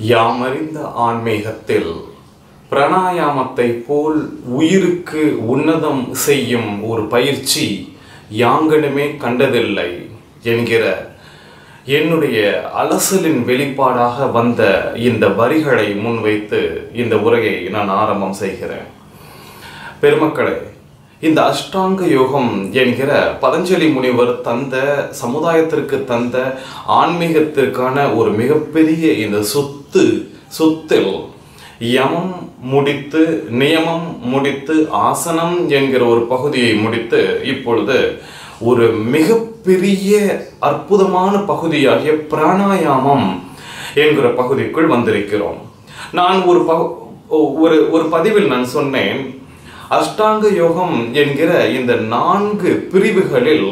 யாமறிந்த ஆன்மீகத்தில் பிராணாயாமத்தை போல் உயிருக்கு உன்னதம் செய்யும் ஒரு பயிற்சி யாங்கனுமே கண்டதில்லை என்கிற என்னுடைய அலசலின் வெளிப்பாடாக வந்த இந்த வரிகளை முன்வைத்து இந்த உரையை நான் ஆரம்பம் செய்கிறேன் பெருமக்களே இந்த அஷ்டாங்க யோகம் என்கிற பதஞ்சலி முனிவர் தந்த சமுதாயத்திற்கு தந்த ஆன்மீகத்திற்கான ஒரு மிகப்பெரிய இந்த சொத்து சொத்தில் யமம் முடித்து நியமம் முடித்து ஆசனம் என்கிற ஒரு பகுதியை முடித்து இப்பொழுது ஒரு மிகப்பெரிய அற்புதமான பகுதியாகிய பிராணாயாமம் என்கிற பகுதிக்குள் வந்திருக்கிறோம் நான் ஒரு பகு ஒரு ஒரு பதிவில் நான் சொன்னேன் அஷ்டாங்க யோகம் என்கிற இந்த நான்கு பிரிவுகளில்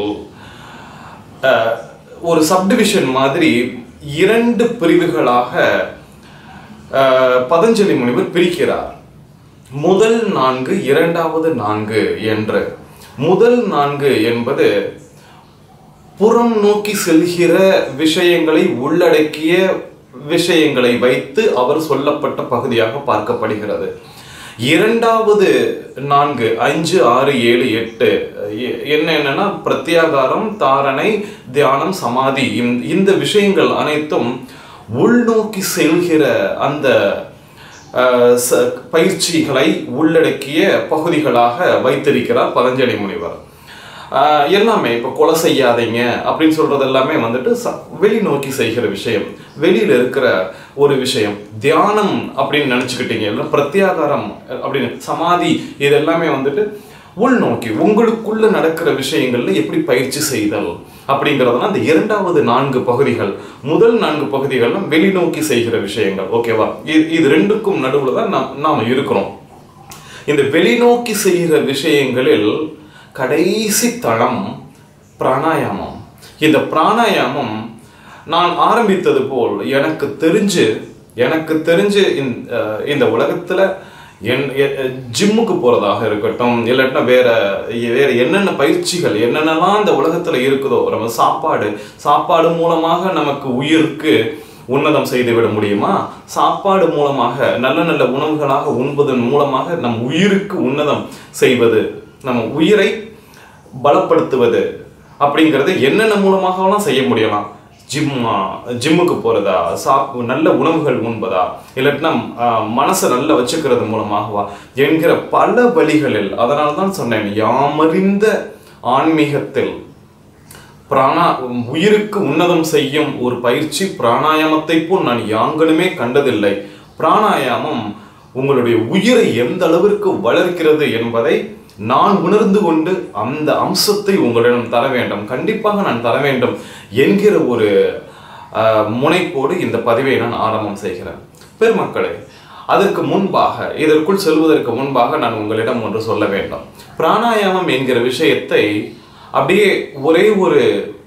அஹ், ஒரு சப்டிவிஷன் மாதிரி இரண்டு பிரிவுகளாக அஹ், பதஞ்சலி முனிவர் பிரிக்கிறார் முதல் நான்கு இரண்டாவது நான்கு என்று முதல் நான்கு என்பது புறம் நோக்கி செல்கிற விஷயங்களை உள்ளடக்கிய விஷயங்களை வைத்து அவர் சொல்லப்பட்ட பகுதியாக பார்க்கப்படுகிறது இரண்டாவது நான்கு அஞ்சு ஆறு ஏழு எட்டு எ- என்ன என்னன்னா பிரத்யாகாரம் தாரணை தியானம் சமாதி இந்த- இந்த விஷயங்கள் அனைத்தும் உள்நோக்கி செல்கிற அந்த அஹ், ச- பயிற்சிகளை உள்ளடக்கிய பகுதிகளாக வைத்திருக்கிறார் பதஞ்சலி முனிவர் ஆஹ் எல்லாமே இப்போ கொலை செய்யாதீங்க அப்படின்னு சொல்றது எல்லாமே வந்துட்டு ச- வெளிநோக்கி செய்கிற விஷயம் வெளியில இருக்கிற ஒரு விஷயம் தியானம் அப்படின்னு நினைச்சுக்கிட்டீங்க இல்லை பிரத்யாகாரம் அப்படின்னு சமாதி இது எல்லாமே வந்துட்டு உள்நோக்கி உங்களுக்குள்ள நடக்கிற விஷயங்கள்ல எப்படி பயிற்சி செய்தல் அப்படிங்கிறதுனா இந்த இரண்டாவது நான்கு பகுதிகள் முதல் நான்கு பகுதிகள்லாம் வெளிநோக்கி செய்கிற விஷயங்கள் ஓகேவா இது இது ரெண்டுக்கும் நடுவில் தான் நாம் நாம் இருக்கிறோம் இந்த வெளிநோக்கி செய்கிற விஷயங்களில் கடைசி தளம் பிராணாயாமம் இந்த பிராணாயாமம் நான் ஆரம்பித்தது போல் எனக்கு தெரிஞ்சு எனக்கு தெரிஞ்சு இந்த அஹ், இந்த உலகத்துல என் எ- ஜிம்முக்கு போறதாக இருக்கட்டும் இல்லாட்டினா வேற வேற என்னென்ன பயிற்சிகள் என்னென்னலாம் இந்த உலகத்துல இருக்குதோ நம்ம சாப்பாடு சாப்பாடு மூலமாக நமக்கு உயிருக்கு உன்னதம் செய்து விட முடியுமா சாப்பாடு மூலமாக நல்ல நல்ல உணவுகளாக உண்பதன் மூலமாக நம் உயிருக்கு உன்னதம் செய்வது நம்ம உயிரை பலப்படுத்துவது அப்படிங்கிறது என்னென்ன மூலமாகலாம் செய்ய முடியலாம் ஜிம்மா ஜிம்முக்கு போறதா சாப் நல்ல உணவுகள் உண்பதா இல்லாட்டினா ஆஹ், மனசை நல்லா வச்சுக்கிறது மூலமாகவா என்கிற பல வழிகளில் அதனால தான் சொன்னேன் யாமறிந்த ஆன்மீகத்தில் பிராணா உயிருக்கு உன்னதம் செய்யும் ஒரு பயிற்சி பிராணாயாமத்தை போல் நான் யாங்கனுமே கண்டதில்லை பிராணாயாமம் உங்களுடைய உயிரை எந்த அளவிற்கு வளர்க்கிறது என்பதை நான் உணர்ந்து கொண்டு அந்த அம்சத்தை உங்களிடம் தர வேண்டும் கண்டிப்பாக நான் தர வேண்டும் என்கிற ஒரு ஆஹ், முனைப்போடு இந்த பதிவை நான் ஆரம்பம் செய்கிறேன் பெருமக்களே அதற்கு முன்பாக இதற்குள் செல்வதற்கு முன்பாக நான் உங்களிடம் ஒன்று சொல்ல வேண்டும் பிராணாயாமம் என்கிற விஷயத்தை அப்படியே ஒரே ஒரு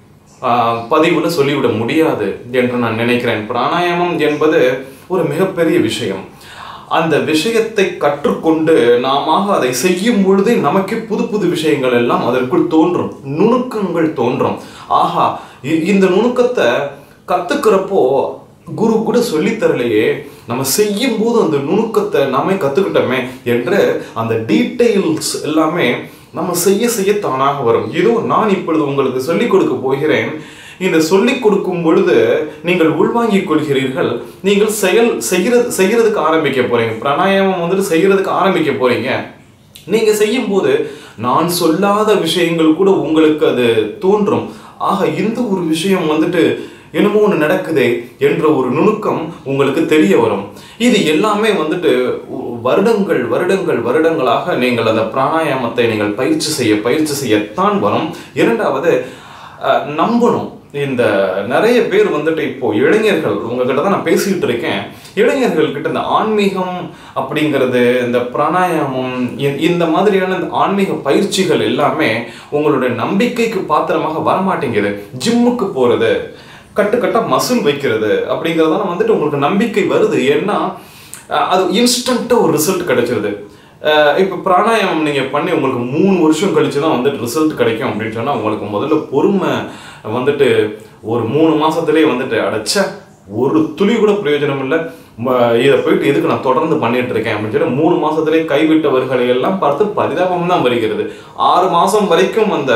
ஆஹ், பதிவுல சொல்லிவிட முடியாது என்று நான் நினைக்கிறேன் பிராணாயாமம் என்பது ஒரு மிகப்பெரிய விஷயம் அந்த விஷயத்தை கற்றுக்கொண்டு நாம அதை செய்யும் பொழுதே நமக்கு புது புது விஷயங்கள் எல்லாம் அதற்குள் தோன்றும் நுணுக்கங்கள் தோன்றும் ஆஹா இ- இந்த நுணுக்கத்தை கத்துக்கிறப்போ குரு கூட சொல்லித் தரலையே நம்ம செய்யும் போது அந்த நுணுக்கத்தை நாமே கத்துக்கிட்டோமே என்று அந்த டீட்டெயில்ஸ் எல்லாமே நம்ம செய்ய செய்ய தானாக வரும் இதோ நான் இப்பொழுது உங்களுக்கு சொல்லிக் கொடுக்க போகிறேன் இந்த சொல்லிக் கொடுக்கும் பொழுது நீங்கள் உள்வாங்கிக் கொள்கிறீர்கள் நீங்கள் செயல் செய்கிறது செய்கிறதுக்கு ஆரம்பிக்க போறீங்க பிராணாயாமம் வந்துட்டு செய்கிறதுக்கு ஆரம்பிக்க போறீங்க நீங்க செய்யும் போது நான் சொல்லாத விஷயங்கள் கூட உங்களுக்கு அது தோன்றும் ஆக இந்த ஒரு விஷயம் வந்துட்டு என்னமோ ஒன்று நடக்குதே என்ற ஒரு நுணுக்கம் உங்களுக்கு தெரிய வரும் இது எல்லாமே வந்துட்டு ஒ- வருடங்கள் வருடங்கள் வருடங்களாக நீங்கள் அந்த பிராணாயாமத்தை நீங்கள் பயிற்சி செய்ய பயிற்சி செய்யத்தான் வரும் இரண்டாவது அஹ், நம்பணும் இந்த நிறைய பேர் வந்துட்டு இப்போ இளைஞர்கள் உங்ககிட்ட தான் நான் பேசிக்கிட்டு இருக்கேன் இளைஞர்கள் கிட்ட இந்த ஆன்மீகம் அப்படிங்கிறது இந்த பிராணாயாமம் இ- இந்த மாதிரியான இந்த ஆன்மீக பயிற்சிகள் எல்லாமே உங்களுடைய நம்பிக்கைக்கு பாத்திரமாக வரமாட்டேங்குது ஜிம்முக்கு போறது கட்டுக்கட்டா மசில் வைக்கிறது அப்படிங்கிறதால வந்துட்டு உங்களுக்கு நம்பிக்கை வருது ஏன்னா அஹ், அது இன்ஸ்டண்ட்டாக ஒரு ரிசல்ட் கிடைச்சிருது அஹ், இப்போ பிராணாயாமம் நீங்கள் பண்ணி உங்களுக்கு மூணு வருஷம் கழிச்சு தான் வந்துட்டு ரிசல்ட் கிடைக்கும் அப்படின்னு சொன்னால் உங்களுக்கு முதல்ல பொறுமை வந்துட்டு ஒரு மூணு மாசத்துலயே வந்துட்டு அடைச்ச ஒரு துளி கூட பிரயோஜனம் இல்லை இதை போயிட்டு எதுக்கு நான் தொடர்ந்து பண்ணிட்டு இருக்கேன் அப்படின்னு சொல்லி மூணு மாசத்திலே கைவிட்டவர்களை எல்லாம் பார்த்து பரிதாபம் தான் வருகிறது ஆறு மாசம் வரைக்கும் அந்த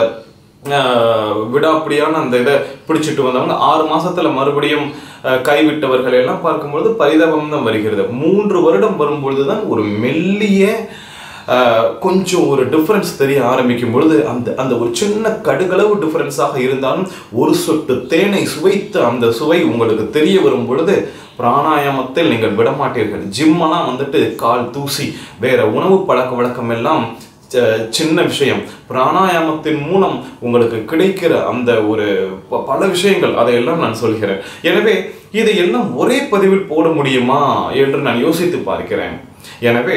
ஆஹ், விடாப்பிடியான அந்த இதை பிடிச்சிட்டு வந்தவங்க ஆறு மாசத்துல மறுபடியும் ஆஹ், கைவிட்டவர்களை எல்லாம் பார்க்கும்பொழுது பரிதாபம் தான் வருகிறது மூன்று வருடம் வரும்பொழுது தான் ஒரு மெல்லிய ஆஹ், கொஞ்சம் ஒரு டிஃபரன்ஸ் தெரிய ஆரம்பிக்கும் பொழுது அந்த அந்த ஒரு சின்ன கடுகளவு டிஃபரன்ஸாக இருந்தாலும் ஒரு சொட்டு தேனை சுவைத்து அந்த சுவை உங்களுக்கு தெரிய வரும் பொழுது பிராணாயாமத்தில் நீங்கள் விடமாட்டீர்கள் ஜிம்மெல்லாம் வந்துட்டு கால் தூசி வேற உணவு பழக்க வழக்கம் எல்லாம் ச- சின்ன விஷயம் பிராணாயாமத்தின் மூலம் உங்களுக்கு கிடைக்கிற அந்த ஒரு ப- பல விஷயங்கள் அதையெல்லாம் நான் சொல்கிறேன் எனவே இதையெல்லாம் ஒரே பதிவில் போட முடியுமா என்று நான் யோசித்து பார்க்கிறேன் எனவே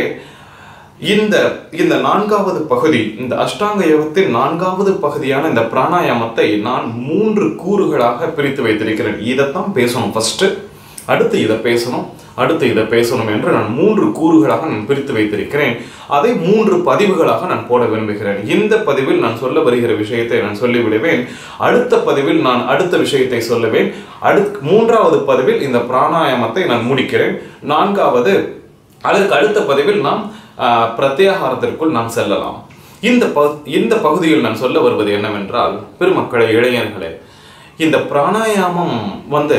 இந்த இந்த நான்காவது பகுதி இந்த அஷ்டாங்க யோகத்தின் நான்காவது பகுதியான இந்த பிராணாயாமத்தை நான் மூன்று கூறுகளாக பிரித்து வைத்திருக்கிறேன் இதைத்தான் பேசணும் ஃபர்ஸ்ட் அடுத்து இதை பேசணும் அடுத்து இதை பேசணும் என்று நான் மூன்று கூறுகளாக நான் பிரித்து வைத்திருக்கிறேன் அதை மூன்று பதிவுகளாக நான் போட விரும்புகிறேன் இந்த பதிவில் நான் சொல்ல வருகிற விஷயத்தை நான் சொல்லிவிடுவேன் அடுத்த பதிவில் நான் அடுத்த விஷயத்தை சொல்லுவேன் அடுத் மூன்றாவது பதிவில் இந்த பிராணாயாமத்தை நான் முடிக்கிறேன் நான்காவது அதற்கு அடுத்த பதிவில் நாம் ஆஹ், பிரத்யாகாரத்திற்குள் நாம் செல்லலாம் இந்த ப இந்த பகுதியில் நான் சொல்ல வருவது என்னவென்றால் பெருமக்களே இளைஞர்களே இந்த பிராணாயாமம் வந்து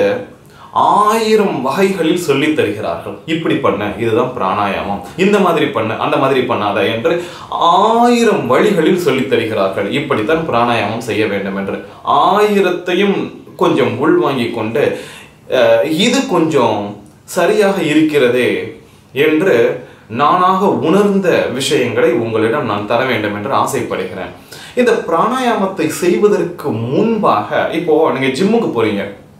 ஆயிரம் வகைகளில் சொல்லித் தருகிறார்கள் இப்படி பண்ண இதுதான் பிராணாயாமம் இந்த மாதிரி பண்ண அந்த மாதிரி பண்ணாத என்று ஆயிரம் வழிகளில் சொல்லித் தருகிறார்கள் இப்படித்தான் பிராணாயாமம் செய்ய வேண்டும் என்று ஆயிரத்தையும் கொஞ்சம் உள்வாங்கிக் கொண்டு அஹ், இது கொஞ்சம் சரியாக இருக்கிறதே என்று நானாக உணர்ந்த விஷயங்களை உங்களிடம் நான் தர வேண்டும் என்று ஆசைப்படுகிறேன் இந்த பிராணாயாமத்தை செய்வதற்கு முன்பாக இப்போ நீங்க ஜிம்முக்கு போறீங்க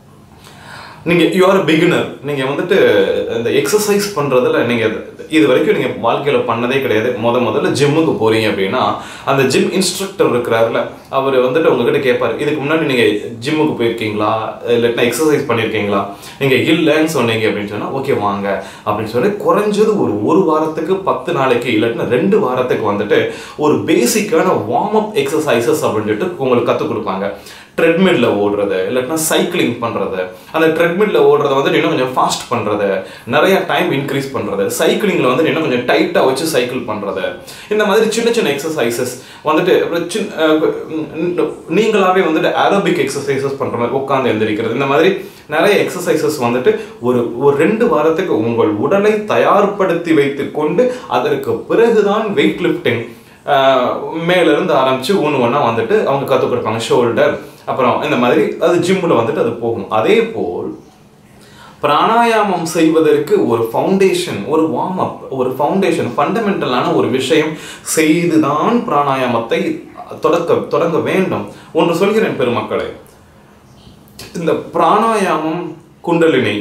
நீங்க யூ ஆர் பிகினர் நீங்க வந்துட்டு இந்த எக்ஸசைஸ் பண்றதுல நீங்க இது வரைக்கும் நீங்க வாழ்க்கையில பண்ணதே கிடையாது முத முதல்ல ஜிம்முக்கு போறீங்க அப்படின்னா அந்த ஜிம் இன்ஸ்ட்ரக்டர் இருக்கிறாருல அவர் வந்துட்டு உங்ககிட்ட கேட்பாரு இதுக்கு முன்னாடி நீங்க ஜிம்முக்கு போயிருக்கீங்களா இல்லாட்டினா எக்ஸசைஸ் பண்ணியிருக்கீங்களா நீங்க இல்லைன்னு சொன்னீங்க அப்படின்னு சொன்னா ஓகே வாங்க அப்படின்னு சொல்லி குறைஞ்சது ஒரு ஒரு வாரத்துக்கு பத்து நாளைக்கு இல்லாட்டினா ரெண்டு வாரத்துக்கு வந்துட்டு ஒரு பேசிக்கான வார்ம் அப் எக்ஸசைசஸ் அப்படின்னு சொல்லிட்டு உங்களுக்கு கற்றுக் கொடுப்பாங்க ட்ரெட்மில்ல ஓடுறது இல்லாட்டினா சைக்கிளிங் பண்ணுறது அந்த ட்ரெட்மில்ல ஓடுறத வந்து இன்னும் கொஞ்சம் ஃபாஸ்ட் பண்ணுறது நிறைய டைம் இன்க்ரீஸ் பண்ணுறது சைக்கிளிங்கில் வந்து இன்னும் கொஞ்சம் டைட்டாக வச்சு சைக்கிள் பண்ணுறது இந்த மாதிரி சின்ன சின்ன எக்ஸசைசஸ் வந்துட்டு அப்புறம் சின்ன அஹ், உம், நீங்களாவே வந்துட்டு ஆரோபிக் எக்ஸசைசஸ் பண்ணுற மாதிரி உட்காந்து எந்திரிக்கிறது இந்த மாதிரி நிறைய எக்ஸசைசஸ் வந்துட்டு ஒரு ஒரு ரெண்டு வாரத்துக்கு உங்கள் உடலை தயார்படுத்தி வைத்துக் கொண்டு அதற்கு பிறகுதான் வெயிட் லிஃப்டிங் மேல இருந்து ஆரம்பிச்சு ஒன்று ஒன்றா வந்துட்டு அவங்க கற்றுக் கொடுப்பாங்க ஷோல்டர் அப்புறம் இந்த மாதிரி அது ஜிம்மில் வந்துட்டு அது போகும் அதே போல் பிராணாயாமம் செய்வதற்கு ஒரு ஃபவுண்டேஷன் ஒரு வார்ம் அப் ஒரு ஃபவுண்டேஷன் ஃபண்டமெண்டலான ஒரு விஷயம் செய்துதான் பிராணாயாமத்தை தொடக்க தொடங்க வேண்டும் ஒன்று சொல்கிறேன் பெருமக்களே இந்த பிராணாயாமம் குண்டலினி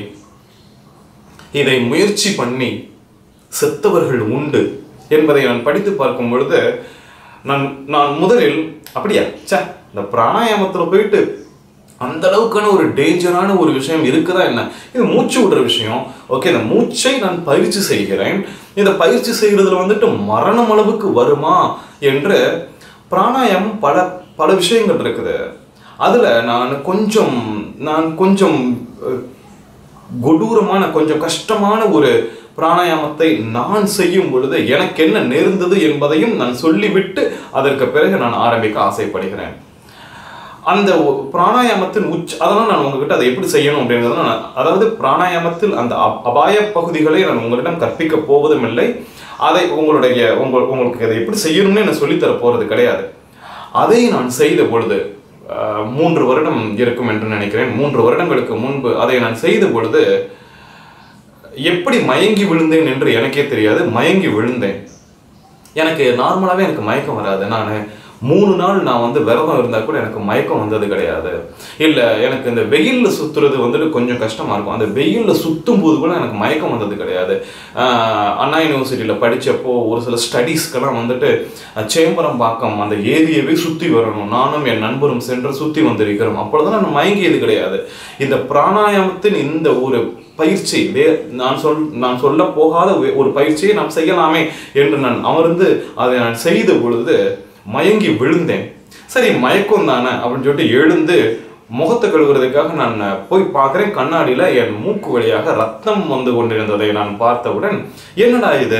இதை முயற்சி பண்ணி செத்தவர்கள் உண்டு என்பதை நான் படித்து பார்க்கும் பொழுது நான் நான் முதலில் அப்படியா ச்சே இந்த பிராணாயாமத்தில் போயிட்டு அந்த அளவுக்கான ஒரு டேஞ்சரான ஒரு விஷயம் இருக்குதா என்ன இது மூச்சு விடுற விஷயம் ஓகே இந்த மூச்சை நான் பயிற்சி செய்கிறேன் இந்த பயிற்சி செய்கிறதுல வந்துட்டு மரணம் அளவுக்கு வருமா என்று பிராணாயாமம் பல பல விஷயங்கள் இருக்குது அதுல நான் கொஞ்சம் நான் கொஞ்சம் அஹ், கொடூரமான கொஞ்சம் கஷ்டமான ஒரு பிராணாயாமத்தை நான் செய்யும் பொழுது எனக்கு என்ன நேர்ந்தது என்பதையும் நான் சொல்லிவிட்டு அதற்கு பிறகு நான் ஆரம்பிக்க ஆசைப்படுகிறேன் அந்த ஒ- பிராணாயாமத்தின் உச்ச அதெல்லாம் நான் உங்ககிட்ட அதை எப்படி செய்யணும் அப்படிங்கிறத நான் அதாவது பிராணாயாமத்தில் அந்த அப்- அபாய பகுதிகளை நான் உங்களிடம் கற்பிக்க போவதும் இல்லை அதை உங்களுடைய உங்கள் உங்களுக்கு அதை எப்படி செய்யணும்னு நான் சொல்லித்தர போறது கிடையாது அதை நான் செய்த பொழுது அஹ், மூன்று வருடம் இருக்கும் என்று நினைக்கிறேன் மூன்று வருடங்களுக்கு முன்பு அதை நான் செய்த பொழுது எப்படி மயங்கி விழுந்தேன் என்று எனக்கே தெரியாது மயங்கி விழுந்தேன் எனக்கு நார்மலாகவே எனக்கு மயக்கம் வராது நான் மூணு நாள் நான் வந்து விரதம் இருந்தால் கூட எனக்கு மயக்கம் வந்தது கிடையாது இல்லை எனக்கு இந்த வெயிலில் சுற்றுறது வந்துட்டு கொஞ்சம் கஷ்டமாக இருக்கும் அந்த வெயிலில் சுற்றும் போது கூட எனக்கு மயக்கம் வந்தது கிடையாது ஆஹ் அண்ணா யூனிவர்சிட்டியில் படித்தப்போ ஒரு சில ஸ்டடீஸ்க்கெல்லாம் வந்துட்டு அஹ், சேம்பரம்பாக்கம் அந்த ஏரியாவே சுற்றி வரணும் நானும் என் நண்பரும் சென்று சுற்றி வந்திருக்கிறோம் அப்பொழுது நான் மயங்கியது கிடையாது இந்த பிராணாயாமத்தின் இந்த ஒரு பயிற்சி வே நான் சொல் நான் சொல்ல போகாத வே- ஒரு பயிற்சியை நாம் செய்யலாமே என்று நான் அமர்ந்து அதை நான் செய்த பொழுது மயங்கி விழுந்தேன் சரி மயக்கம் தானே அப்படின்னு சொல்லிட்டு எழுந்து முகத்தை கழுவுறதுக்காக நான் போய் பார்க்குறேன் கண்ணாடியில் என் மூக்கு வழியாக ரத்தம் வந்து கொண்டிருந்ததை நான் பார்த்தவுடன் என்னடா இது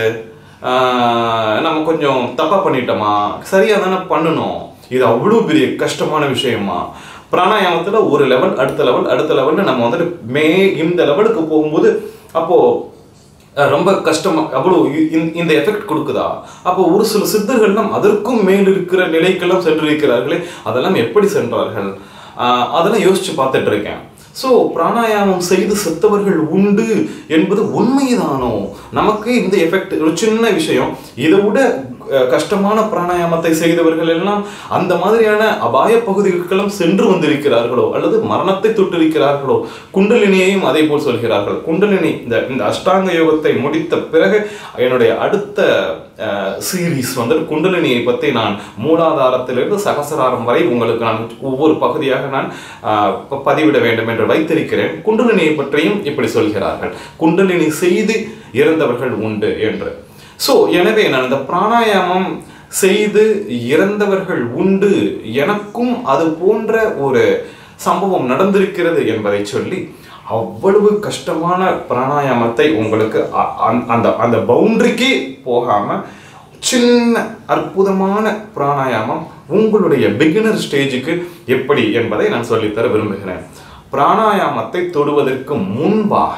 ஆஹ் நம்ம கொஞ்சம் தப்பாக பண்ணிட்டோமா சரியாக தானே பண்ணணும் இது அவ்வளோ பெரிய கஷ்டமான விஷயமா பிராணாயாமத்தில் ஒரு லெவல் அடுத்த லெவல் அடுத்த லெவல்னு நம்ம வந்துட்டு மே இந்த லெவலுக்கு போகும்போது அப்போது அஹ் ரொம்ப கஷ்டமா அவ்வளோ இ- இந்த- இந்த எஃபெக்ட் கொடுக்குதா அப்போ ஒரு சில சித்தர்கள்லாம் அதற்கும் மேல் இருக்கிற நிலைக்கெல்லாம் சென்றிருக்கிறார்களே அதெல்லாம் எப்படி சென்றார்கள் ஆஹ் அதெல்லாம் யோசிச்சு பார்த்துட்டு இருக்கேன் ஸோ பிராணாயாமம் செய்து செத்தவர்கள் உண்டு என்பது உண்மைதானோ நமக்கு இந்த எஃபெக்ட் ஒரு சின்ன விஷயம் இதை விட அஹ், கஷ்டமான பிராணாயாமத்தை செய்தவர்கள் எல்லாம் அந்த மாதிரியான அபாய பகுதிகளுக்கெல்லாம் சென்று வந்திருக்கிறார்களோ அல்லது மரணத்தை தொட்டிருக்கிறார்களோ குண்டலினியையும் அதே போல் சொல்கிறார்கள் குண்டலினி இந்த இந்த அஷ்டாங்க யோகத்தை முடித்த பிறகு என்னுடைய அடுத்த சீரீஸ் வந்து குண்டலினியை பற்றி நான் மூலாதாரத்திலிருந்து சகசராரம் வரை உங்களுக்கு நான் ஒவ்வொரு பகுதியாக நான் அஹ், ப- பதிவிட வேண்டும் என்று வைத்திருக்கிறேன் குண்டலினியை பற்றியும் இப்படி சொல்கிறார்கள் குண்டலினி செய்து இறந்தவர்கள் உண்டு என்று ஸோ எனவே நான் இந்த பிராணாயாமம் செய்து இறந்தவர்கள் உண்டு எனக்கும் அது போன்ற ஒரு சம்பவம் நடந்திருக்கிறது என்பதை சொல்லி அவ்வளவு கஷ்டமான பிராணாயாமத்தை உங்களுக்கு அ- அந்த- அந்த அந்த பவுண்டரிக்கு போகாம சின்ன அற்புதமான பிராணாயாமம் உங்களுடைய பிகினர் ஸ்டேஜுக்கு எப்படி என்பதை நான் சொல்லித்தர விரும்புகிறேன் பிராணாயாமத்தை தொடுவதற்கு முன்பாக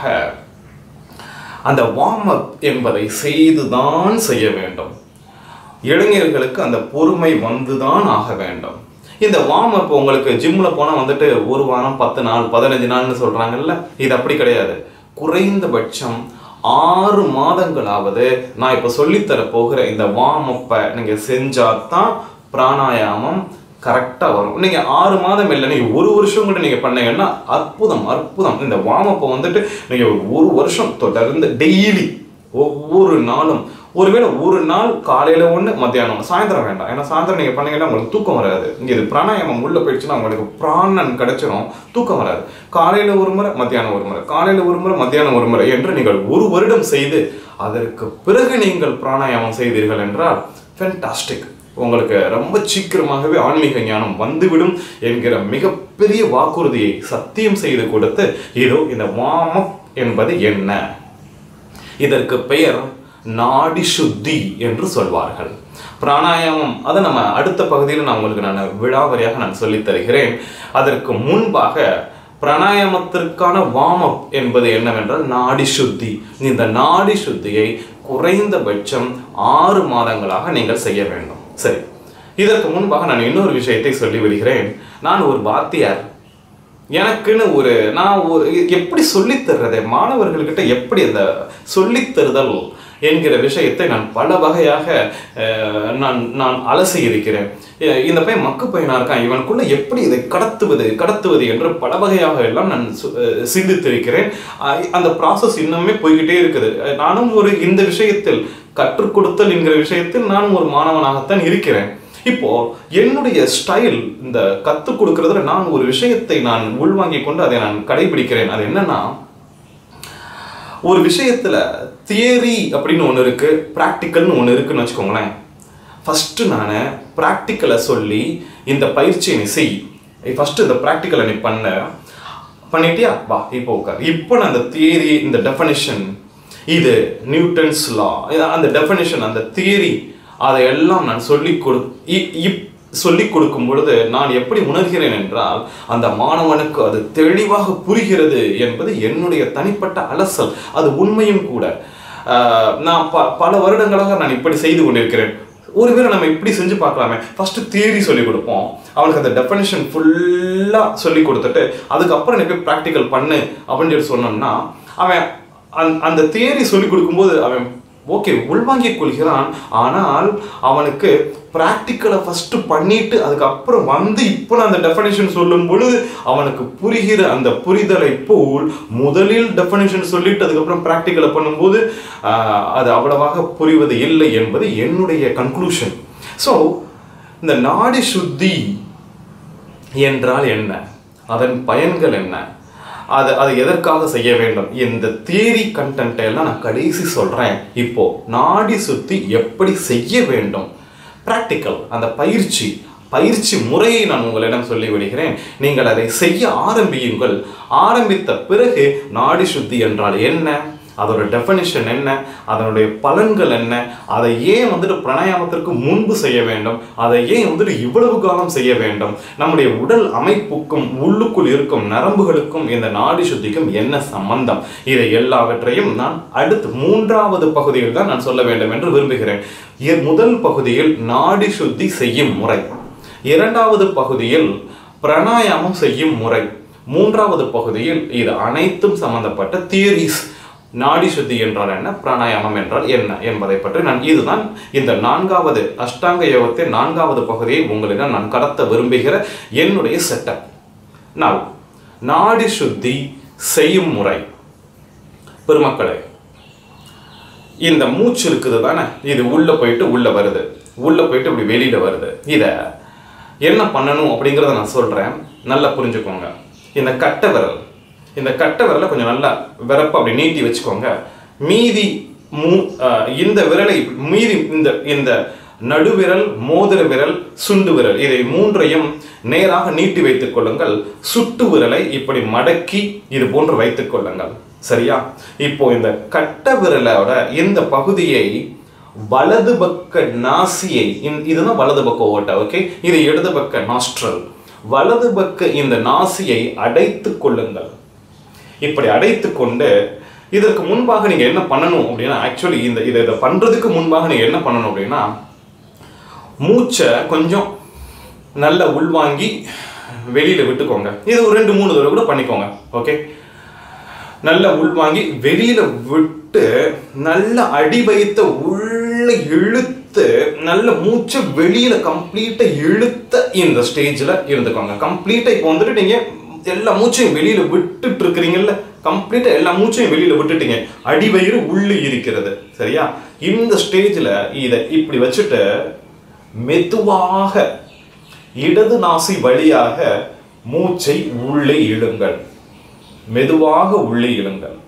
அந்த வார்ம் அப் என்பதை செய்துதான் செய்ய வேண்டும் இளைஞர்களுக்கு அந்த பொறுமை வந்துதான் ஆக வேண்டும் இந்த வார்ம் அப் உங்களுக்கு ஜிம்ல போனா வந்துட்டு ஒரு வாரம் பத்து நாள் பதினஞ்சு நாள்னு சொல்றாங்கல்ல இது அப்படி கிடையாது குறைந்தபட்சம் ஆறு மாதங்களாவது நான் இப்ப சொல்லித்தர போகிற இந்த வார்ம் அப்பை நீங்க செஞ்சாதான் பிராணாயாமம் கரெக்டாக வரும் நீங்க ஆறு மாதம் இல்லை நீங்க ஒரு வருஷம் கூட நீங்க பண்ணீங்கன்னா அற்புதம் அற்புதம் இந்த வார்ம் அப்பை வந்துட்டு நீங்க ஒரு வருஷம் தொடர்ந்து டெய்லி ஒவ்வொரு நாளும் ஒருவேளை ஒரு நாள் காலையில ஒண்ணு மத்தியானம் ஒண்ணு. சாயந்தரம் வேண்டாம் ஏன்னா சாயந்தரம் நீங்க பண்ணீங்கன்னா உங்களுக்கு தூக்கம் வராது இங்க இது பிராணாயாமம் உள்ள போயிடுச்சுன்னா உங்களுக்கு பிராணன் கிடைச்சிடும் தூக்கம் வராது காலையில ஒரு முறை மத்தியானம் ஒரு முறை காலையில ஒரு முறை மத்தியானம் ஒரு முறை என்று நீங்கள் ஒரு வருடம் செய்து அதற்கு பிறகு நீங்கள் பிராணாயாமம் செய்தீர்கள் என்றால் ஃபென்டாஸ்டிக் உங்களுக்கு ரொம்ப சீக்கிரமாகவே ஆன்மீக ஞானம் வந்துவிடும் என்கிற மிகப்பெரிய வாக்குறுதியை சத்தியம் செய்து கொடுத்து இதோ இந்த வாமப் என்பது என்ன இதற்கு பெயர் நாடி சுத்தி என்று சொல்வார்கள் பிராணாயாமம் அதை நம்ம அடுத்த பகுதியில் நான் உங்களுக்கு நான் விழாவரியாக நான் சொல்லித் தருகிறேன் அதற்கு முன்பாக பிராணாயாமத்திற்கான வார்ம் என்பது என்னவென்றால் நாடி சுத்தி இந்த நாடி சுத்தியை குறைந்தபட்சம் ஆறு மாதங்களாக நீங்கள் செய்ய வேண்டும் சரி இதற்கு முன்பாக நான் இன்னொரு விஷயத்தை சொல்லி விடுகிறேன் நான் ஒரு வாத்தியார் எனக்குன்னு ஒரு நான் ஒரு எப்படி சொல்லித் தர்றது மாணவர்கள்கிட்ட எப்படி அந்த சொல்லித் தருதல் என்கிற விஷயத்தை நான் பல வகையாக அஹ், நான் நான் அலசி இருக்கிறேன் அஹ், இந்த பையன் மக்கு பையனா இருக்கான் இவனுக்குள்ள எப்படி இதை கடத்துவது கடத்துவது என்று பல வகையாக எல்லாம் நான் சு- அஹ், சிந்தித்திருக்கிறேன் அஹ், அந்த ப்ராசஸ் இன்னுமே போய்கிட்டே இருக்குது அஹ், நானும் ஒரு இந்த விஷயத்தில் கற்றுக் கொடுத்தல் என்கிற விஷயத்தில் நானும் ஒரு மாணவனாகத்தான் இருக்கிறேன் இப்போ என்னுடைய ஸ்டைல் இந்த கற்றுக் கொடுக்கறதுல நான் ஒரு விஷயத்தை நான் உள்வாங்கிக் கொண்டு அதை நான் கடைபிடிக்கிறேன் அது என்னன்னா ஒரு விஷயத்துல தியரி அப்படின்னு ஒன்று இருக்கு ப்ராக்டிக்கல்னு ஒன்று இருக்குன்னு வச்சுக்கோங்களேன் ஃபர்ஸ்ட் நான் ப்ராக்டிக்கலை சொல்லி இந்த பயிற்சியை நீ செய் ஃபர்ஸ்ட் இந்த ப்ராக்டிக்கலை நீ பண்ண பண்ணிட்டியா வா இப்போ உட்கார் இப்போ நான் அந்த தியரி இந்த டெஃபனிஷன் இது நியூட்டன்ஸ் லா அந்த டெஃபனிஷன் அந்த தியரி அதை எல்லாம் நான் சொல்லி கொடு இ- இப் சொல்லி கொடுக்கும் பொழுது நான் எப்படி உணர்கிறேன் என்றால் அந்த மாணவனுக்கு அது தெளிவாக புரிகிறது என்பது என்னுடைய தனிப்பட்ட அலசல் அது உண்மையும் கூட ஆஹ் நான் ப பல வருடங்களாக நான் இப்படி செய்து கொண்டிருக்கிறேன் ஒருவேளை நம்ம இப்படி செஞ்சு பார்க்கலாமே ஃபர்ஸ்ட் தியரி சொல்லி கொடுப்போம் அவனுக்கு அந்த டெஃபனிஷன் ஃபுல்லாக சொல்லி கொடுத்துட்டு அதுக்கப்புறம் நீ போய் ப்ராக்டிக்கல் பண்ணு அப்படின்னு சொல்லி சொன்னோம்னா அவன் அந்த அந்த தியரி சொல்லி கொடுக்கும்போது அவன் ஓகே உள்வாங்கிக் கொள்கிறான் ஆனால் அவனுக்கு ப்ராக்டிக்கலை ஃபர்ஸ்ட் பண்ணிட்டு அதுக்கப்புறம் வந்து இப்போ நான் அந்த டெஃபனிஷன் சொல்லும் பொழுது அவனுக்கு புரிகிற அந்த புரிதலை போல் முதலில் டெஃபனிஷன் சொல்லிட்டு அதுக்கப்புறம் ப்ராக்டிக்கலை பண்ணும்போது ஆஹ், அது அவ்வளவாக புரிவது இல்லை என்பது என்னுடைய கன்க்ளூஷன் ஸோ இந்த நாடி சுத்தி என்றால் என்ன அதன் பயன்கள் என்ன அது அது எதற்காக செய்ய வேண்டும் இந்த தியரி கண்டென்ட் எல்லாம் நான் கடைசி சொல்றேன் இப்போ நாடி சுத்தி எப்படி செய்ய வேண்டும் ப்ராக்டிக்கல் அந்த பயிற்சி பயிற்சி முறையை நான் உங்களிடம் சொல்லி விடுகிறேன் நீங்கள் அதை செய்ய ஆரம்பியுங்கள் ஆரம்பித்த பிறகு நாடி சுத்தி என்றால் என்ன அதோட டெஃபனிஷன் என்ன அதனுடைய பலன்கள் என்ன அதை ஏன் வந்துட்டு பிராணாயாமத்திற்கு முன்பு செய்ய வேண்டும் அதை ஏன் வந்துட்டு இவ்வளவு காலம் செய்ய வேண்டும் நம்முடைய உடல் அமைப்புக்கும் உள்ளுக்குள் இருக்கும் நரம்புகளுக்கும் இந்த நாடி சுத்திக்கும் என்ன சம்பந்தம் இதை எல்லாவற்றையும் நான் அடுத்து மூன்றாவது பகுதியில் தான் நான் சொல்ல வேண்டும் என்று விரும்புகிறேன் இ- முதல் பகுதியில் நாடி சுத்தி செய்யும் முறை இரண்டாவது பகுதியில் பிராணாயாமம் செய்யும் முறை மூன்றாவது பகுதியில் இது அனைத்தும் சம்பந்தப்பட்ட தியரிஸ் நாடி சுத்தி என்றால் என்ன பிராணாயாமம் என்றால் என்ன என்பதை பற்றி நான் இதுதான் இந்த நான்காவது அஷ்டாங்க யோகத்தின் நான்காவது பகுதியை உங்களிடம் நான் கடத்த விரும்புகிற என்னுடைய செட்டப் நான் நாடி சுத்தி செய்யும் முறை பெருமக்களே இந்த மூச்சு இருக்குது தானே இது உள்ள போயிட்டு உள்ள வருது உள்ள போயிட்டு இப்படி வெளியில வருது இதை என்ன பண்ணணும் அப்படிங்கிறத நான் சொல்றேன் நல்லா புரிஞ்சுக்கோங்க இந்த கட்டை விரல் இந்த கட்டை விரலை கொஞ்சம் நல்லா விரப்ப அப்படி நீட்டி வச்சுக்கோங்க மீதி மூ அஹ், இந்த விரலை மீதி இந்த இந்த நடுவிரல் மோதிர விரல் சுண்டு விரல் இதை மூன்றையும் நேராக நீட்டி வைத்துக் கொள்ளுங்கள் சுட்டு விரலை இப்படி மடக்கி இது போன்று வைத்துக் கொள்ளுங்கள் சரியா இப்போ இந்த கட்ட விரலோட இந்த பகுதியை வலது பக்க நாசியை இந்த- இதுதான் வலது பக்க ஓட்டை ஓகே இது இடது பக்க நாஸ்ட்ரல் வலது பக்க இந்த நாசியை அடைத்துக் கொள்ளுங்கள் இப்படி அடைத்து கொண்டு இதற்கு முன்பாக நீங்க என்ன பண்ணணும் அப்படின்னா ஆக்சுவலி இந்த இதை இதை பண்றதுக்கு முன்பாக நீங்க என்ன பண்ணணும் அப்படின்னா மூச்சை கொஞ்சம் நல்லா உள்வாங்கி வெளியில விட்டுக்கோங்க இது ஒரு ரெண்டு மூணு தடவை கூட பண்ணிக்கோங்க ஓகே நல்லா உள்வாங்கி வெளியில விட்டு நல்ல அடி வைத்த உள்ள இழுத்து நல்ல மூச்சை வெளியில கம்ப்ளீட்டா இழுத்த இந்த ஸ்டேஜ்ல இருந்துக்கோங்க கம்ப்ளீட்டா இப்போ வந்துட்டு நீங்க எல்லா மூச்சையும் வெளியில விட்டுட்டு இருக்கிறீங்கல்ல கம்ப்ளீட்டா எல்லா மூச்சையும் வெளியில விட்டுட்டீங்க அடிவயிறு உள்ளே இருக்கிறது சரியா இந்த ஸ்டேஜ்ல இதை இப்படி வச்சுட்டு மெதுவாக இடது நாசி வழியாக மூச்சை உள்ளே இழுங்கள் மெதுவாக உள்ளே இழுங்கள்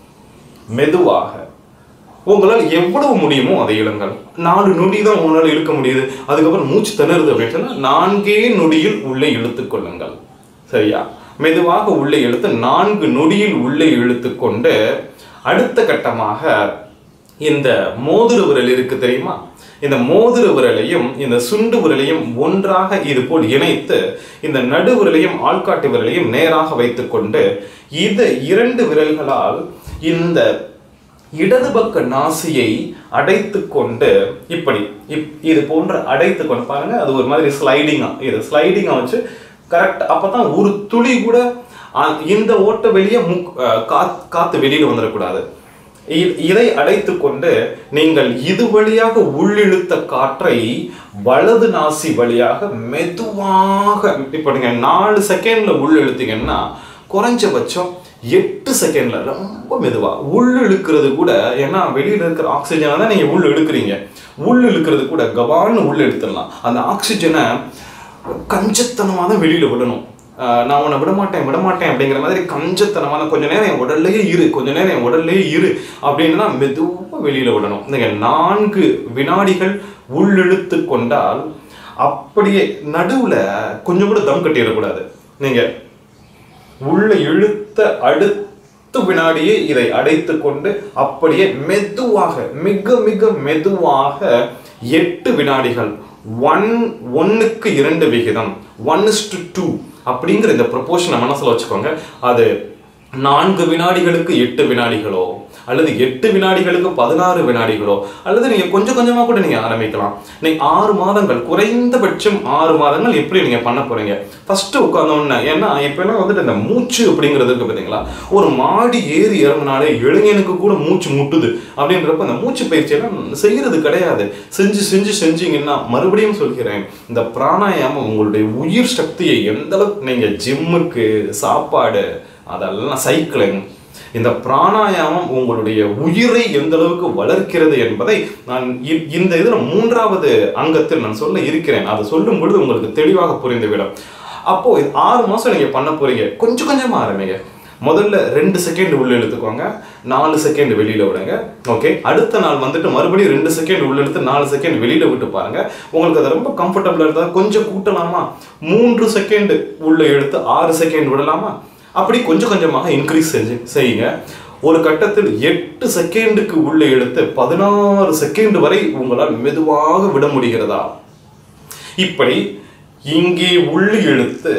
மெதுவாக உங்களால் எவ்வளவு முடியுமோ அதை இழுங்கள் நாலு நொடி தான் உங்களால் இழுக்க முடியுது அதுக்கப்புறம் மூச்சு திணறுது அப்படின்னு சொன்னா நான்கே நொடியில் உள்ளே இழுத்துக் கொள்ளுங்கள் சரியா மெதுவாக உள்ளே இழுத்து நான்கு நொடியில் உள்ளே இழுத்து கொண்டு அடுத்த கட்டமாக இந்த மோதிர விரல் இருக்கு தெரியுமா இந்த மோதிர விரலையும் இந்த சுண்டு விரலையும் ஒன்றாக இது போல் இணைத்து இந்த நடு விரலையும் ஆள்காட்டு விரலையும் நேராக வைத்துக்கொண்டு இது இரண்டு விரல்களால் இந்த இடது பக்க நாசியை அடைத்து கொண்டு இப்படி இப் இது போன்ற அடைத்து கொண்டு பாருங்க அது ஒரு மாதிரி ஸ்லைடிங்கா இது ஸ்லைடிங்கா வச்சு கரெக்ட் அப்பதான் ஒரு துளி கூட அ- இந்த ஓட்ட வெளியே முக் அஹ் காத் காத்து வெளியில வந்துடக்கூடாது இ- இதை அடைத்து கொண்டு நீங்கள் இது வழியாக உள்ளிழுத்த காற்றை வலது நாசி வழியாக மெதுவாக இப்போ நீங்க நாலு செகண்ட்ல உள் இழுத்தீங்கன்னா குறைஞ்சபட்சம் எட்டு செகண்ட்ல ரொம்ப மெதுவா உள் இழுக்கிறது கூட ஏன்னா வெளியில இருக்கிற ஆக்சிஜனை தான் நீங்க உள் இழுக்கிறீங்க உள் இழுக்கிறது கூட கபான்னு உள்ள இழுத்துடலாம் அந்த ஆக்சிஜனை கஞ்சத்தனமாக தான் வெளியில விடணும் ஆஹ் நான் உன்னை விட மாட்டேன் விட மாட்டேன் அப்படிங்கிற மாதிரி கஞ்சத்தனமான கொஞ்ச நேரம் என் உடல்லையே இரு கொஞ்ச நேரம் என் உடல்லையே இரு அப்படின்னு தான் மெதுவாக வெளியில விடணும் நீங்க நான்கு வினாடிகள் உள்ளிழுத்து கொண்டால் அப்படியே நடுவுல கொஞ்சம் கூட தம் கட்டிடக்கூடாது நீங்க உள்ள இழுத்த அடுத்த வினாடியே இதை அடைத்து கொண்டு அப்படியே மெதுவாக மிக மிக மெதுவாக எட்டு வினாடிகள் ஒன் ஒன்னுக்கு இரண்டு விகிதம் ஒன் டு டூ அப்படிங்கிற இந்த ப்ரொபோஷனை மனசுல வச்சுக்கோங்க அது நான்கு வினாடிகளுக்கு எட்டு வினாடிகளோ அல்லது எட்டு வினாடிகளுக்கு பதினாறு வினாடிகளோ அல்லது நீங்க கொஞ்சம் கொஞ்சமா கூட நீங்க ஆரம்பிக்கலாம் நீங்க ஆறு மாதங்கள் குறைந்தபட்சம் ஆறு மாதங்கள் எப்படி நீங்க பண்ண போறீங்க ஃபர்ஸ்ட் உட்கார்ந்த உடனே ஏன்னா இப்ப எல்லாம் வந்துட்டு இந்த மூச்சு அப்படிங்கிறது இருக்கு பாத்தீங்களா ஒரு மாடி ஏறி இறங்குனாலே இளைஞனுக்கு கூட மூச்சு முட்டுது அப்படின்றப்ப அந்த மூச்சு பயிற்சியெல்லாம் செய்யறது கிடையாது செஞ்சு செஞ்சு செஞ்சீங்கன்னா மறுபடியும் சொல்கிறேன் இந்த பிராணாயாமம் உங்களுடைய உயிர் சக்தியை எந்த அளவுக்கு நீங்க ஜிம்முக்கு சாப்பாடு அதெல்லாம் சைக்கிளிங் இந்த பிராணாயாமம் உங்களுடைய உயிரை எந்த அளவுக்கு வளர்க்கிறது என்பதை நான் இ- இந்த இதுல மூன்றாவது அங்கத்தில் நான் சொல்ல இருக்கிறேன் அதை சொல்லும் பொழுது உங்களுக்கு தெளிவாக புரிந்துவிடும் அப்போ இது ஆறு மாசம் நீங்க பண்ண போறீங்க கொஞ்சம் கொஞ்சமா ஆரம்பிங்க முதல்ல ரெண்டு செகண்ட் உள்ள இழுத்துக்கோங்க நாலு செகண்ட் வெளியில விடுங்க ஓகே அடுத்த நாள் வந்துட்டு மறுபடியும் ரெண்டு செகண்ட் உள்ள இழுத்து நாலு செகண்ட் வெளியில விட்டு பாருங்க உங்களுக்கு அது ரொம்ப கம்ஃபர்டபுளா இருந்தா கொஞ்சம் கூட்டலாமா மூன்று செகண்ட் உள்ள இழுத்து ஆறு செகண்ட் விடலாமா அப்படி கொஞ்சம் கொஞ்சமாக இன்க்ரீஸ் செஞ்சு செய்யுங்க ஒரு கட்டத்தில் எட்டு செகண்டுக்கு உள்ள இழுத்து பதினாறு செகண்ட் வரை உங்களால் மெதுவாக விட முடிகிறதா இப்படி இங்கே உள்ளு இழுத்து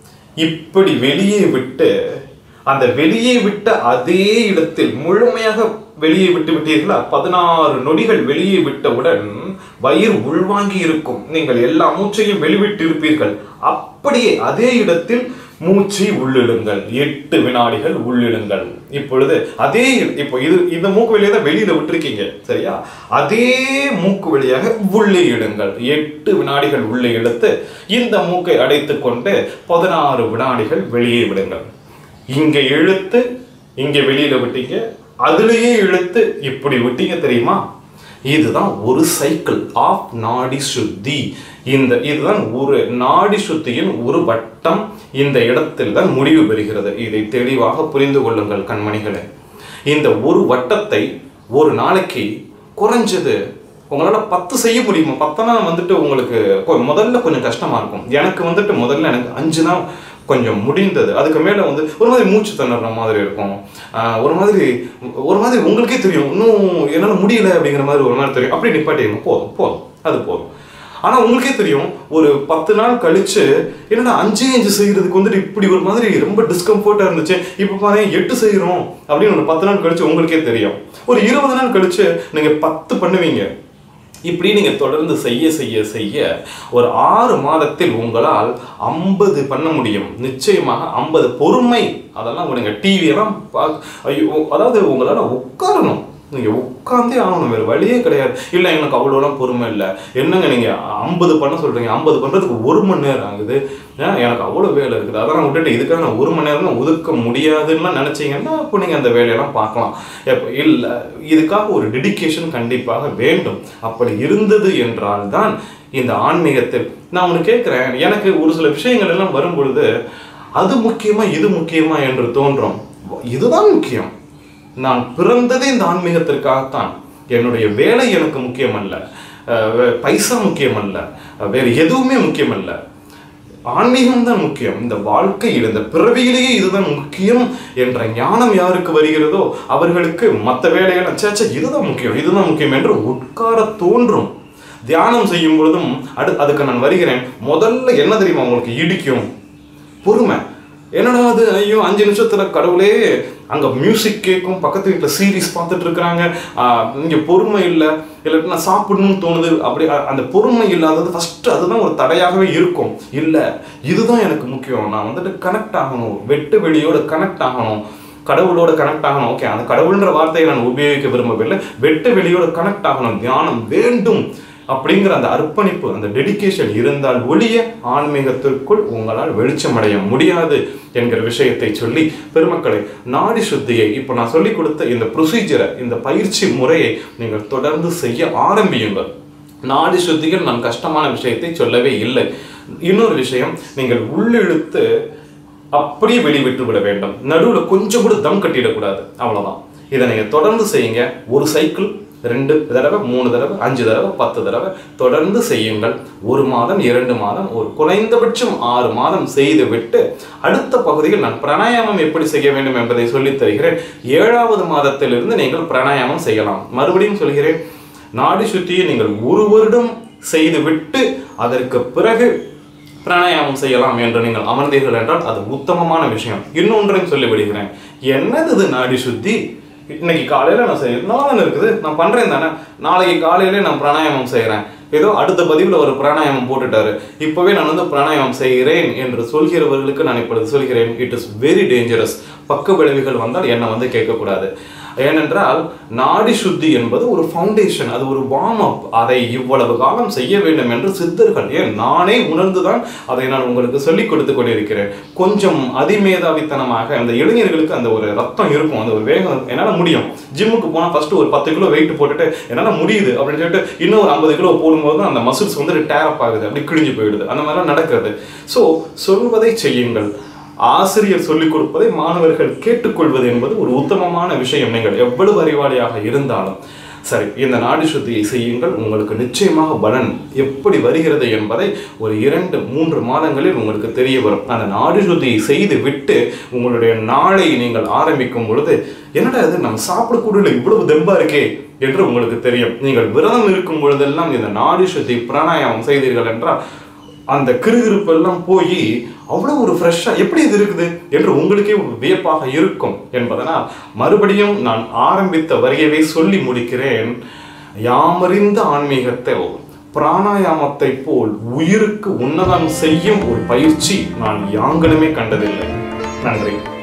இப்படி வெளியே விட்டு அந்த வெளியே விட்ட அதே இடத்தில் முழுமையாக வெளியே விட்டு விட்டீர்களா பதினாறு நொடிகள் வெளியே விட்டவுடன் வயிறு உள்வாங்கி இருக்கும் நீங்கள் எல்லா மூச்சையும் வெளிவிட்டு இருப்பீர்கள் அப்படியே அதே இடத்தில் மூச்சை உள்ளிடுங்கள் எட்டு வினாடிகள் உள்ளிடுங்கள் இப்பொழுது அதே இப்போ இது இந்த மூக்கு வழியாக தான் வெளியில விட்டுருக்கீங்க சரியா அதே மூக்கு வழியாக உள்ளே இடுங்கள் எட்டு வினாடிகள் உள்ளே இழுத்து இந்த மூக்கை அடைத்துக் கொண்டு பதினாறு வினாடிகள் வெளியே விடுங்கள் இங்க இழுத்து இங்க வெளியில விட்டீங்க அதுலயே இழுத்து இப்படி விட்டீங்க தெரியுமா இதுதான் ஒரு சைக்கிள் ஆஃப் நாடி சுத்தி இந்த இதுதான் ஒரு நாடி சுத்தியின் ஒரு வட்டம் இந்த இடத்தில் தான் முடிவு பெறுகிறது இதை தெளிவாக புரிந்து கொள்ளுங்கள் கண்மணிகளே இந்த ஒரு வட்டத்தை ஒரு நாளைக்கு குறைஞ்சது உங்களால் பத்து செய்ய முடியுமா பத்தனா வந்துட்டு உங்களுக்கு கொ- முதல்ல கொஞ்சம் கஷ்டமா இருக்கும் எனக்கு வந்துட்டு முதல்ல எனக்கு அஞ்சு தான் கொஞ்சம் முடிந்தது அதுக்கு மேலே வந்து ஒரு மாதிரி மூச்சு திணற மாதிரி இருக்கும் ஆஹ் ஒரு மாதிரி ஒரு மாதிரி உங்களுக்கே தெரியும் இன்னும் என்னால் முடியல அப்படிங்கிற மாதிரி ஒரு மாதிரி தெரியும் அப்படி நிப்பாட்டிடுங்க போதும் போதும் அது போதும் ஆனால் உங்களுக்கே தெரியும் ஒரு பத்து நாள் கழிச்சு என்னடா அஞ்சே அஞ்சு செய்யறதுக்கு வந்துட்டு இப்படி ஒரு மாதிரி ரொம்ப டிஸ்கம்ஃபர்ட்டாக இருந்துச்சு இப்போ பாரு எட்டு செய்கிறோம் அப்படின்னு ஒரு பத்து நாள் கழிச்சு உங்களுக்கே தெரியும் ஒரு இருபது நாள் கழிச்சு நீங்கள் பத்து பண்ணுவீங்க இப்படி நீங்க தொடர்ந்து செய்ய செய்ய செய்ய ஒரு ஆறு மாதத்தில் உங்களால் ஐம்பது பண்ண முடியும் நிச்சயமாக ஐம்பது பொறுமை அதெல்லாம் விடுங்க டிவி எல்லாம் பார்க்க ஐயோ அதாவது உங்களால உட்காரணும் நீங்க உட்காந்தே ஆகணும் வேற வழியே கிடையாது இல்லை எனக்கு அவ்வளோலாம் பொறுமை இல்லை என்னங்க நீங்க ஐம்பது பண்ண சொல்றீங்க ஐம்பது பண்றதுக்கு ஒரு மணி நேரம் ஆகுது ஏன் எனக்கு அவ்வளோ வேலை இருக்குது அதெல்லாம் விட்டுட்டு இதுக்காக நான் ஒரு மணி நேரம் ஒதுக்க முடியாதுன்னு நினைச்சீங்கன்னா அப்போ நீங்க அந்த வேலையெல்லாம் பார்க்கலாம் எப்போ இல்லை இதுக்காக ஒரு டெடிகேஷன் கண்டிப்பாக வேண்டும் அப்படி இருந்தது என்றால் தான் இந்த ஆன்மீகத்தில் நான் ஒன்று கேட்குறேன் எனக்கு ஒரு சில விஷயங்கள் எல்லாம் வரும் பொழுது அது முக்கியமா இது முக்கியமா என்று தோன்றும் இதுதான் முக்கியம் நான் பிறந்ததே இந்த ஆன்மீகத்திற்காகத்தான் என்னுடைய வேலை எனக்கு முக்கியமல்ல அஹ் வே- பைசா முக்கியமல்ல அஹ் வேறு எதுவுமே முக்கியமல்ல ஆன்மீகம் தான் முக்கியம் இந்த வாழ்க்கையில் இந்த பிறவியிலேயே இதுதான் முக்கியம் என்ற ஞானம் யாருக்கு வருகிறதோ அவர்களுக்கு மற்ற வேலைகள் சேச்சா இதுதான் முக்கியம் இதுதான் முக்கியம் என்று உட்கார தோன்றும் தியானம் செய்யும் பொழுதும் அடு அதுக்கு நான் வருகிறேன் முதல்ல என்ன தெரியுமா உங்களுக்கு இடிக்கும் பொறுமை என்னடா அது ஐயோ அஞ்சு நிமிஷத்துல கடவுளே அங்க மியூசிக் கேட்கும் பக்கத்து வீட்டில் சீரிஸ் பார்த்துட்டு இருக்கிறாங்க இங்க பொறுமை இல்லை இல்லாட்டி நான் சாப்பிடணும்னு தோணுது அப்படி அ- அந்த பொறுமை இல்லாதது ஃபர்ஸ்ட் அதுதான் ஒரு தடையாகவே இருக்கும் இல்லை இதுதான் எனக்கு முக்கியம் நான் வந்துட்டு கனெக்ட் ஆகணும் வெட்டு வெளியோட கனெக்ட் ஆகணும் கடவுளோட கனெக்ட் ஆகணும் ஓகே அந்த கடவுள்ன்ற வார்த்தையை நான் உபயோகிக்க விரும்பவில்லை வெட்டு வெளியோட கனெக்ட் ஆகணும் தியானம் வேண்டும் அப்படிங்கிற அந்த அர்ப்பணிப்பு அந்த டெடிகேஷன் இருந்தால் ஒழிய ஆன்மீகத்திற்குள் உங்களால் வெளிச்சமடைய முடியாது என்கிற விஷயத்தை சொல்லி பெருமக்களை நாடி சுத்தியை இப்போ நான் சொல்லி கொடுத்த இந்த ப்ரொசீஜரை இந்த பயிற்சி முறையை நீங்கள் தொடர்ந்து செய்ய ஆரம்பியுங்கள் நாடி சுத்திகள் நான் கஷ்டமான விஷயத்தை சொல்லவே இல்லை இன்னொரு விஷயம் நீங்கள் உள்ளிழுத்து அப்படியே வெளிவிட்டு விட வேண்டும் நடுவில் கொஞ்சம் கூட தம் கட்டிடக்கூடாது அவ்வளவுதான் இதை நீங்க தொடர்ந்து செய்யுங்க ஒரு சைக்கிள் ரெண்டு தடவை மூணு தடவை அஞ்சு தடவை பத்து தடவை தொடர்ந்து செய்யுங்கள் ஒரு மாதம் இரண்டு மாதம் ஒரு குறைந்தபட்சம் ஆறு மாதம் செய்து விட்டு அடுத்த பகுதியில் நான் பிராணாயாமம் எப்படி செய்ய வேண்டும் என்பதை சொல்லித் தருகிறேன் ஏழாவது மாதத்திலிருந்து நீங்கள் பிராணாயாமம் செய்யலாம் மறுபடியும் சொல்கிறேன் நாடி சுத்தியை நீங்கள் ஒரு வருடம் செய்து விட்டு அதற்கு பிறகு பிராணாயாமம் செய்யலாம் என்று நீங்கள் அமர்ந்தீர்கள் என்றால் அது உத்தமமான விஷயம் இன்னொன்றையும் சொல்லிவிடுகிறேன் என்னது இது நாடி சுத்தி இன்னைக்கு காலையில நான் செய்ய நாளன் இருக்குது நான் பண்றேன் தானே நாளைக்கு காலையிலே நான் பிராணாயாமம் செய்கிறேன் ஏதோ அடுத்த பதிவில் ஒரு பிராணாயாமம் போட்டுட்டாரு இப்பவே நான் வந்து பிராணாயாமம் செய்கிறேன் என்று சொல்கிறவர்களுக்கு நான் இப்பொழுது சொல்கிறேன் இட் இஸ் வெரி டேஞ்சரஸ் பக்க விளைவுகள் வந்தால் என்னை வந்து கேட்கக்கூடாது ஏனென்றால் நாடி சுத்தி என்பது ஒரு ஃபவுண்டேஷன் அது ஒரு வார்ம் அப் அதை இவ்வளவு காலம் செய்ய வேண்டும் என்று சித்தர்கள் ஏன் நானே உணர்ந்துதான் அதை நான் உங்களுக்கு சொல்லிக் கொடுத்து கொண்டிருக்கிறேன் கொஞ்சம் அதிமேதாவித்தனமாக அந்த இளைஞர்களுக்கு அந்த ஒரு ரத்தம் இருக்கும் அந்த ஒரு வேகம் என்னால் முடியும் ஜிம்முக்கு போனால் ஃபர்ஸ்ட் ஒரு பத்து கிலோ வெயிட் போட்டுட்டு என்னால் முடியுது அப்படின்னு சொல்லிட்டு இன்னும் ஒரு ஐம்பது கிலோ போடும்போது தான் அந்த மசில்ஸ் வந்து டேரப் ஆகுது அப்படி கிழிஞ்சு போயிடுது அந்த மாதிரிலாம் நடக்கிறது ஸோ சொல்வதை செய்யுங்கள் ஆசிரியர் சொல்லிக் கொடுப்பதை மாணவர்கள் கேட்டுக்கொள்வது என்பது ஒரு உத்தமமான விஷயம் நீங்கள் எவ்வளவு அறிவாளியாக இருந்தாலும் சரி இந்த நாடி சுத்தியை செய்யுங்கள் உங்களுக்கு நிச்சயமாக பலன் எப்படி வருகிறது என்பதை ஒரு இரண்டு மூன்று மாதங்களில் உங்களுக்கு தெரிய வரும் அந்த நாடி சுத்தியை செய்து விட்டு உங்களுடைய நாளை நீங்கள் ஆரம்பிக்கும் பொழுது என்னடா இது நம்ம சாப்பிடக்கூடிய இவ்வளவு தெம்பா இருக்கே என்று உங்களுக்கு தெரியும் நீங்கள் விரதம் இருக்கும் பொழுதெல்லாம் இந்த நாடி சுத்தி பிராணாயாமம் செய்தீர்கள் என்றால் அந்த கிருகிருப்பு எல்லாம் போய் அவ்வளோ ஒரு ஃப்ரெஷ்ஷாக எப்படி இது இருக்குது என்று உங்களுக்கே ஒரு வியப்பாக இருக்கும் என்பதனால் மறுபடியும் நான் ஆரம்பித்த வரியவே சொல்லி முடிக்கிறேன் யாமறிந்த ஆன்மீகத்தில் பிராணாயாமத்தை போல் உயிருக்கு உன்னதம் செய்யும் ஒரு பயிற்சி நான் யாங்கனுமே கண்டதில்லை நன்றி